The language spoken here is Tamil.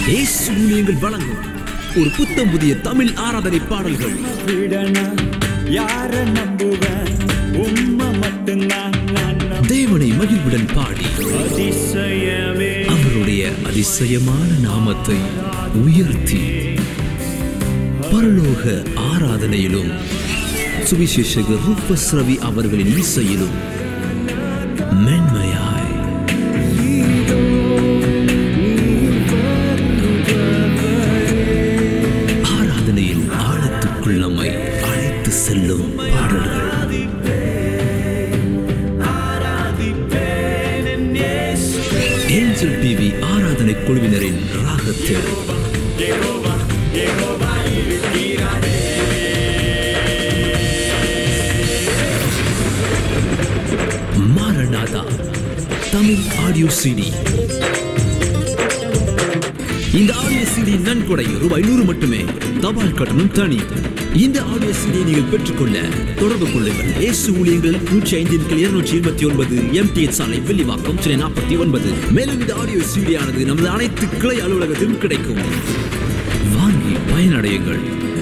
இயேசு ஊழியங்கள் வழங்கும் ஒரு புத்தம் புதிய தமிழ் ஆராதனை பாடல்கள் விடனா யார நம்புவேன் உம்மை மட்டும்தான் நான் நம்புவேன். தேவனை மகிழ்வுடன் பாடி அதிசயமே அவருடைய அதிசயமான நாமத்தை உயர்த்தி பரலோக ஆராதனையிலும் சுவிசேஷகர் ரூபஸ் ரவி அவர்களின் இசையிலும் மென்மையாய் ஆராதனையில் ஆழத்துக்குள் நம்மை அழைத்து செல்லும் பாடல்கள் ஏஞ்சல் டிவி ஆராதனை குழுவினரின் ராகத்தில் மாரநாதா தமிழ் ஆடியோ சிடி இந்த ஆடியோ சிடி நன்கொடை ரூபாய் நூறு மட்டுமே தபால் கட்டணம் தனி இந்த ஆடியோ சிடியை நீங்கள் பெற்றுக்கொள்ள தொடர்பு கொள்ளுங்கள் இயேசு ஊழியர்கள் நூற்றி ஐந்தின் கீழ் இருநூற்றி இருபத்தி ஒன்பது எம்டிஎச் சாலை வெள்ளிவாக்கம் சென்னை நாற்பத்தி ஒன்பது மேலும் இந்த ஆடியோ சிடியானது நமது அனைத்து கிளை அலுவலகத்திலும் கிடைக்கும் வாங்கி பயனடையுங்கள்